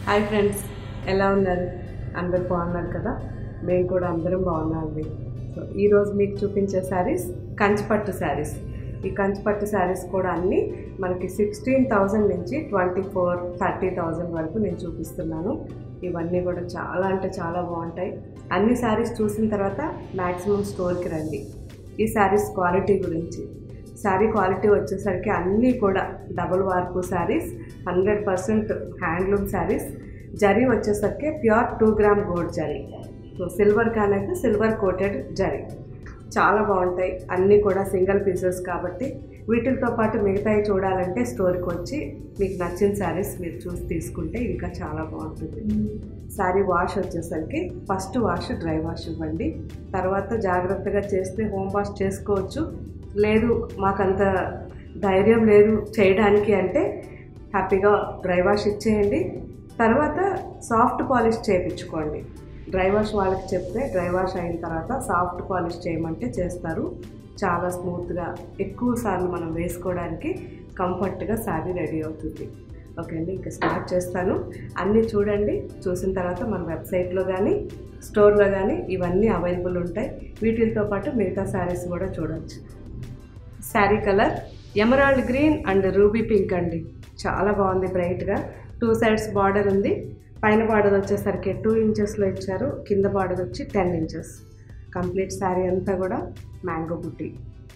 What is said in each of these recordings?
hi friends ఎలా ఉన్నారు అందరు బాగున్నారు కదా మేము కూడా అందరం బాగున్నామండి సో ఈరోజు మీకు చూపించే శారీస్ కంచిపట్టు శారీస్ ఈ కంచిపట్టు శారీస్ కూడా అన్నీ మనకి సిక్స్టీన్ థౌజండ్ నుంచి ట్వంటీ ఫోర్ థర్టీ థౌజండ్ వరకు నేను చూపిస్తున్నాను ఇవన్నీ కూడా చాలా అంటే చాలా బాగుంటాయి అన్ని శారీస్ చూసిన తర్వాత మ్యాక్సిమం స్టోర్కి రండి ఈ శారీస్ క్వాలిటీ గురించి శారీ క్వాలిటీ వచ్చేసరికి అన్నీ కూడా double warp saris hundred percent handloom saris zari వచ్చేసరికి pure two gram gold zari so silver కాన్ అయితే సిల్వర్ కోటెడ్ జరీ చాలా బాగుంటాయి అన్నీ కూడా సింగిల్ పీసెస్ కాబట్టి వీటితో పాటు మిగతాయి చూడాలంటే స్టోర్కి వచ్చి మీకు నచ్చిన శారీస్ మీరు చూసి తీసుకుంటే ఇంకా చాలా బాగుంటుంది శారీ వాష్ వచ్చేసరికి ఫస్ట్ వాష్ డ్రై వాష్ ఇవ్వండి తర్వాత జాగ్రత్తగా చేస్తే హోమ్ వాష్ చేసుకోవచ్చు లేదు మాకంత ధైర్యం లేదు చేయడానికి అంటే హ్యాపీగా డ్రై వాష్ ఇచ్చేయండి తర్వాత సాఫ్ట్ పాలిష్ చేయించుకోండి డ్రై వాష్ వాళ్ళకి చెప్తే డ్రై వాష్ అయిన తర్వాత సాఫ్ట్ పాలిష్ చేయమంటే చేస్తారు చాలా స్మూత్గా ఎక్కువ సార్లు మనం వేసుకోవడానికి కంఫర్ట్గా శారీ రెడీ అవుతుంది ఓకే అండి ఇంకా స్టార్ట్ చేస్తాను అన్నీ చూడండి చూసిన తర్వాత మన వెబ్సైట్లో కానీ స్టోర్లో కానీ ఇవన్నీ అవైలబుల్ ఉంటాయి వీటితో పాటు మిగతా శారీస్ కూడా చూడొచ్చు sari colour emerald green and ruby pink అండి చాలా బాగుంది బ్రైట్గా టూ సైడ్స్ బార్డర్ ఉంది పైన బార్డర్ వచ్చేసరికి టూ ఇంచెస్లో ఇచ్చారు కింద బార్డర్ వచ్చి టెన్ ఇంచెస్ కంప్లీట్ శారీ అంతా కూడా మ్యాంగో బుట్టి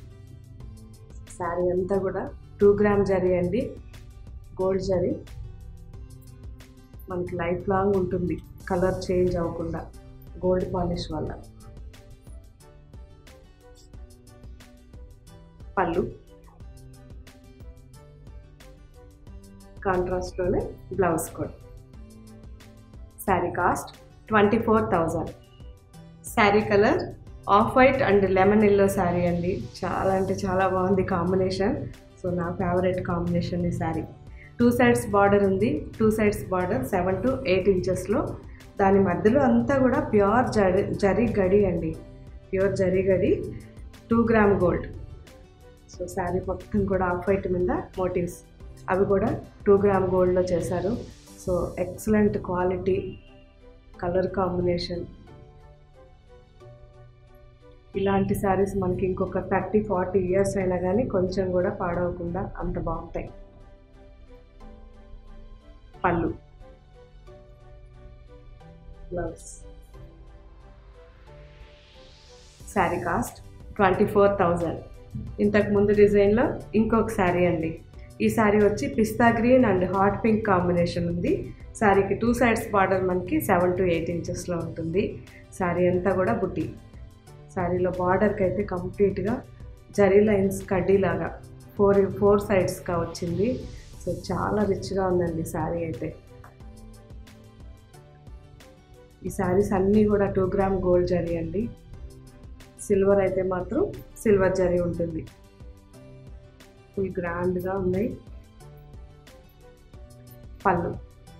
శారీ అంతా కూడా టూ గ్రామ్ జరీ అండి గోల్డ్ జరీ మనకి లైఫ్ లాంగ్ ఉంటుంది కలర్ చేంజ్ అవ్వకుండా గోల్డ్ పాలిష్ వల్ల పళ్ళు కాంట్రాస్ట్లోనే blouse code sari cost twenty four thousand sari colour off white and lemon yellow sari అండి చాలా అంటే చాలా బాగుంది కాంబినేషన్ సో నా ఫేవరెట్ కాంబినేషన్ ఈ శారీ టూ సైడ్స్ బార్డర్ ఉంది two sides border seven to eight ఇంచెస్లో దాని మధ్యలో అంతా కూడా ప్యూర్ జరి జరీ గడి అండి ప్యూర్ జరీ గడి two gram gold so sari మొత్తం కూడా ఆఫ్ వైట్ మీద మోటివ్స్ అవి కూడా టూ గ్రామ్ గోల్డ్లో చేశారు so excellent quality colour combination ఇలాంటి శారీస్ మనకి ఇంకొక థర్టీ ఫార్టీ ఇయర్స్ అయినా కానీ కొంచెం కూడా పాడవకుండా అంత బాగుంటాయి pallu blouse sari cost twenty four thousand ఇంతకు ముందు డిజైన్లో ఇంకొక శారీ అండి ఈ శారీ వచ్చి పిస్తా green and hot pink combination ఉంది శారీకి టూ సైడ్స్ బార్డర్ మనకి సెవెన్ టు ఎయిట్ ఇంచెస్లో ఉంటుంది శారీ అంతా కూడా బుట్టి శారీలో బార్డర్కి అయితే కంప్లీట్గా జరీ లైన్స్ కడ్డీలాగా ఫోర్ ఫోర్ సైడ్స్గా వచ్చింది సో చాలా రిచ్గా ఉందండి శారీ అయితే ఈ శారీస్ అన్నీ కూడా టూ గ్రామ్ గోల్డ్ జరీ అండి సిల్వర్ అయితే మాత్రం సిల్వర్ జరీ ఉంటుంది ఫుల్ గ్రాండ్గా ఉన్నాయి pallu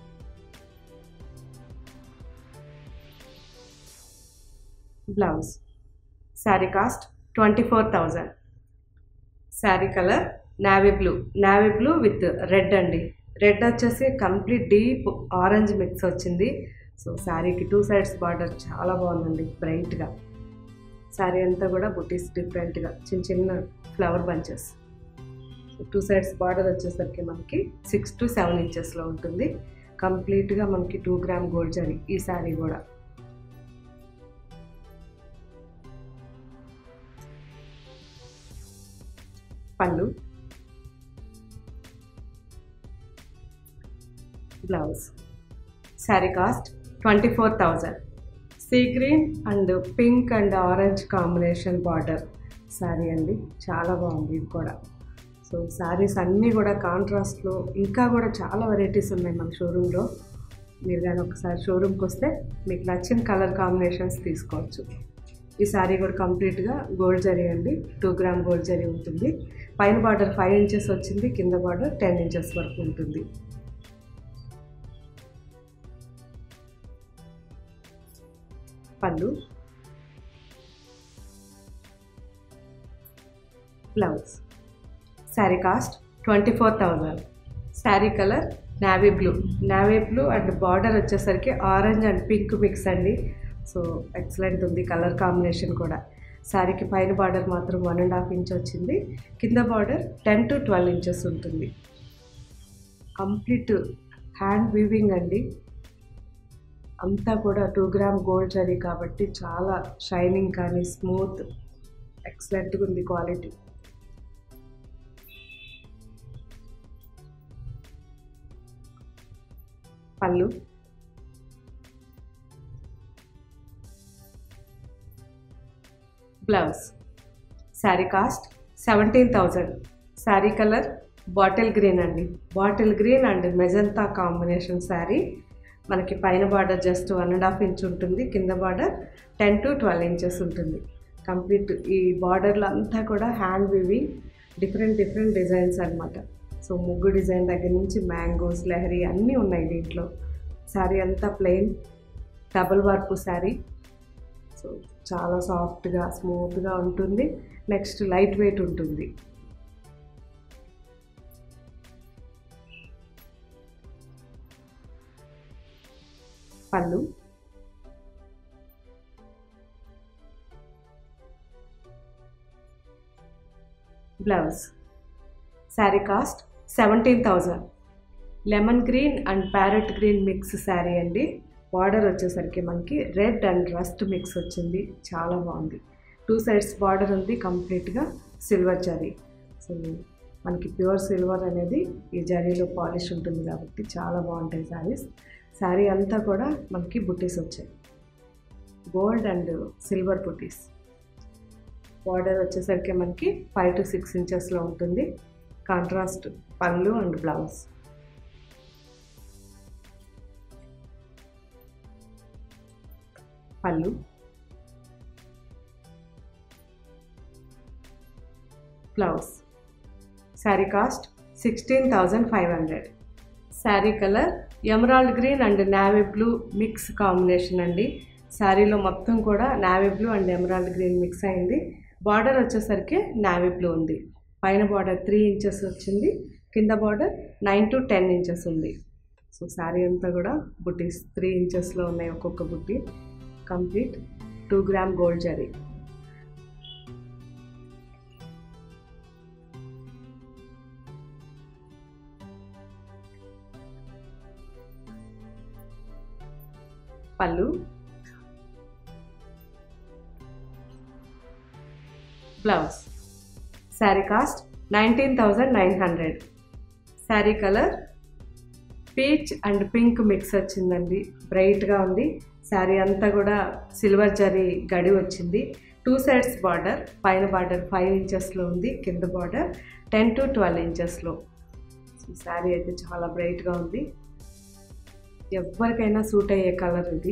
blouse sari cost twenty four thousand sari colour navy blue navy blue with red అండి రెడ్ వచ్చేసి కంప్లీట్ డీప్ ఆరెంజ్ మిక్స్ వచ్చింది సో శారీకి టూ సైడ్స్ బార్డర్ చాలా బాగుందండి బ్రైట్గా శారీ అంతా కూడా బుటీస్ డిఫరెంట్గా చిన్న చిన్న flower bunches two sides border వచ్చేసరికి మనకి సిక్స్ టు సెవెన్ ఇంచెస్లో ఉంటుంది కంప్లీట్గా మనకి టూ గ్రామ్ గోల్డ్ జరీ ఈ శారీ కూడా pallu blouse sari cost twenty four thousand sea green and pink and orange combination border sari అండి చాలా బాగుంది ఇది కూడా సో శారీస్ అన్నీ కూడా కాంట్రాస్ట్లో ఇంకా కూడా చాలా వెరైటీస్ ఉన్నాయి మన షోరూంలో మీరు కానీ ఒకసారి షోరూమ్కి వస్తే మీకు నచ్చిన కలర్ కాంబినేషన్స్ తీసుకోవచ్చు ఈ శారీ కూడా కంప్లీట్గా గోల్డ్ జరీ అండి టూ గ్రామ్ గోల్డ్ జరీ ఉంటుంది పైన బార్డర్ ఫైవ్ ఇంచెస్ వచ్చింది కింద బార్డర్ టెన్ ఇంచెస్ వరకు ఉంటుంది pallu blouse sari cost twenty four thousand sari colour navy blue navy blue and border వచ్చేసరికి ఆరెంజ్ అండ్ పింక్ మిక్స్ అండి సో ఎక్సలెంట్ ఉంది కలర్ కాంబినేషన్ కూడా శారీకి పైన బార్డర్ మాత్రం వన్ అండ్ హాఫ్ ఇంచ్ వచ్చింది కింద border ten to twelve inches ఉంటుంది కంప్లీట్ హ్యాండ్ వీవింగ్ అండి అంతా కూడా టూ గ్రామ్ గోల్డ్ జరీ కాబట్టి చాలా షైనింగ్ కానీ స్మూత్ ఎక్సలెంట్గా ఉంది quality pallu blouse sari cost seventeen thousand sari colour bottle green అండి bottle green and magenta combination sari మనకి పైన border just one and half inch ఉంటుంది కింద border ten to twelve inches ఉంటుంది కంప్లీట్ ఈ బార్డర్లో అంతా కూడా hand weaving different different designs అనమాట సో ముగ్గు డిజైన్ దగ్గర నుంచి మ్యాంగోస్ లహరి అన్నీ ఉన్నాయి దీంట్లో శారీ అంతా plain double work sari so చాలా సాఫ్ట్గా స్మూత్గా ఉంటుంది నెక్స్ట్ లైట్ వెయిట్ ఉంటుంది pallu blouse sari cost seventeen thousand lemon green and parrot green mix sari అండి బార్డర్ వచ్చేసరికి మనకి రెడ్ అండ్ రస్ట్ మిక్స్ వచ్చింది చాలా బాగుంది టూ సైడ్స్ బార్డర్ ఉంది కంప్లీట్గా సిల్వర్ జరీ సో మనకి ప్యూర్ సిల్వర్ అనేది ఈ జరీలో పాలిష్ ఉంటుంది కాబట్టి చాలా బాగుంటాయి శారీస్ శారీ అంతా కూడా మనకి బుట్టీస్ వచ్చాయి గోల్డ్ అండ్ సిల్వర్ బుట్టీస్ బార్డర్ వచ్చేసరికి మనకి ఫైవ్ టు సిక్స్ ఇంచెస్లో ఉంటుంది contrast pallu and blouse pallu blouse sari cost sixteen thousand five hundred sari colour emerald green and navy blue mix combination అండి శారీలో మొత్తం కూడా navy blue and emerald green mix అయింది బార్డర్ వచ్చేసరికి నావీ బ్లూ ఉంది పైన బార్డర్ త్రీ ఇంచెస్ వచ్చింది కింద border nine to ten inches ఉంది సో శారీ అంతా కూడా బుట్టీస్ త్రీ ఇంచెస్లో ఉన్నాయి ఒక్కొక్క బుట్టి complete two gram gold zari pallu blouse sari cost nineteen thousand nine hundred sari colour peach and pink mix వచ్చిందండి బ్రైట్గా ఉంది శారీ అంతా కూడా సిల్వర్ జరీ గడి వచ్చింది టూ సైడ్స్ బార్డర్ పైన బార్డర్ ఫైవ్ ఇంచెస్లో ఉంది కింద బార్డర్ టెన్ టు ట్వెల్వ్ ఇంచెస్లో శారీ అయితే చాలా బ్రైట్గా ఉంది ఎవరికైనా సూట్ అయ్యే కలర్ ఇది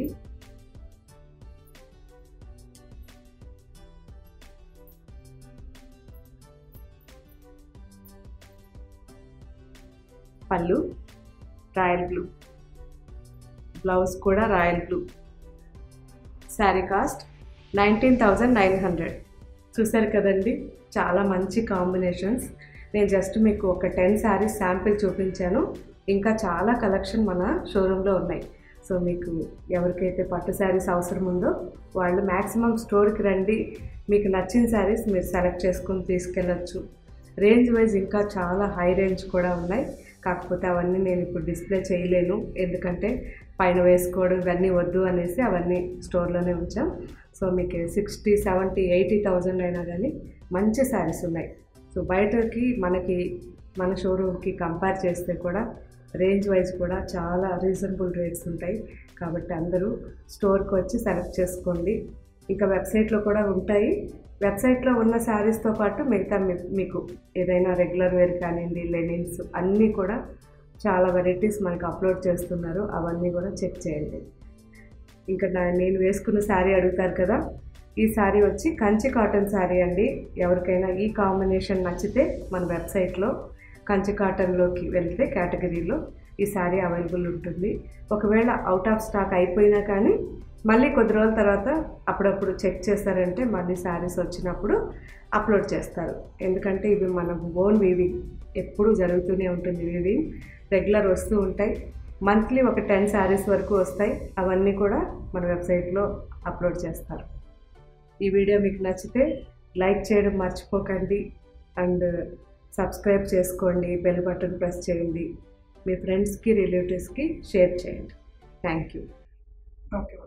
పళ్ళు రాయల్ బ్లూ బ్లౌజ్ కూడా royal blue sari cost nineteen thousand nine hundred చూసారు కదండి చాలా మంచి కాంబినేషన్స్ నేను జస్ట్ మీకు ఒక టెన్ శారీస్ శాంపిల్ చూపించాను ఇంకా చాలా కలెక్షన్ మన షోరూంలో ఉన్నాయి సో మీకు ఎవరికైతే పట్టు శారీస్ అవసరం ఉందో వాళ్ళు మ్యాక్సిమం స్టోర్కి రండి మీకు నచ్చిన శారీస్ మీరు సెలెక్ట్ చేసుకొని తీసుకెళ్ళచ్చు రేంజ్ వైజ్ ఇంకా చాలా హై రేంజ్ కూడా ఉన్నాయి కాకపోతే అవన్నీ నేను ఇప్పుడు డిస్ప్లే చేయలేను ఎందుకంటే పైన వేసుకోవడం ఇవన్నీ వద్దు అనేసి అవన్నీ స్టోర్లోనే ఉంచాం సో మీకు సిక్స్టీ సెవెంటీ ఎయిటీ థౌజండ్ అయినా కానీ మంచి శారీస్ ఉన్నాయి సో బయటకి మనకి మన షోరూమ్కి కంపేర్ చేస్తే కూడా రేంజ్ వైజ్ కూడా చాలా రీజనబుల్ రేట్స్ ఉంటాయి కాబట్టి అందరూ స్టోర్కి వచ్చి సెలెక్ట్ చేసుకోండి ఇంకా వెబ్సైట్లో కూడా ఉంటాయి వెబ్సైట్లో ఉన్న శారీస్తో పాటు మిగతా మీ- మీకు ఏదైనా రెగ్యులర్ వేర్ కానివ్వండి లెనిన్స్ అన్నీ కూడా చాలా వెరైటీస్ మనకు అప్లోడ్ చేస్తున్నారు అవన్నీ కూడా చెక్ చేయండి ఇంకా నా నేను వేసుకున్న శారీ అడుగుతారు కదా ఈ శారీ వచ్చి కంచి కాటన్ శారీ అండి ఎవరికైనా ఈ కాంబినేషన్ నచ్చితే మన వెబ్సైట్లో కంచి కాటన్లోకి వెళ్తే కేటగిరీలో ఈ శారీ అవైలబుల్ ఉంటుంది ఒకవేళ అవుట్ ఆఫ్ స్టాక్ అయిపోయినా కానీ మళ్ళీ కొద్ది రోజుల తర్వాత అప్పుడప్పుడు చెక్ చేస్తారంటే మళ్ళీ శారీస్ వచ్చినప్పుడు అప్లోడ్ చేస్తారు ఎందుకంటే ఇవి మన ఓన్ వీవింగ్ ఎప్పుడూ జరుగుతూనే ఉంటుంది వీవింగ్ రెగ్యులర్ వస్తూ ఉంటాయి మంత్లీ ఒక టెన్ శారీస్ వరకు వస్తాయి అవన్నీ కూడా మన వెబ్సైట్లో అప్లోడ్ చేస్తారు ఈ వీడియో మీకు నచ్చితే లైక్ చేయడం మర్చిపోకండి అండ్ సబ్స్క్రైబ్ చేసుకోండి బెల్ బటన్ ప్రెస్ చేయండి మీ ఫ్రెండ్స్కి రిలేటివ్స్కి షేర్ చేయండి థ్యాంక్ యూ ఓకే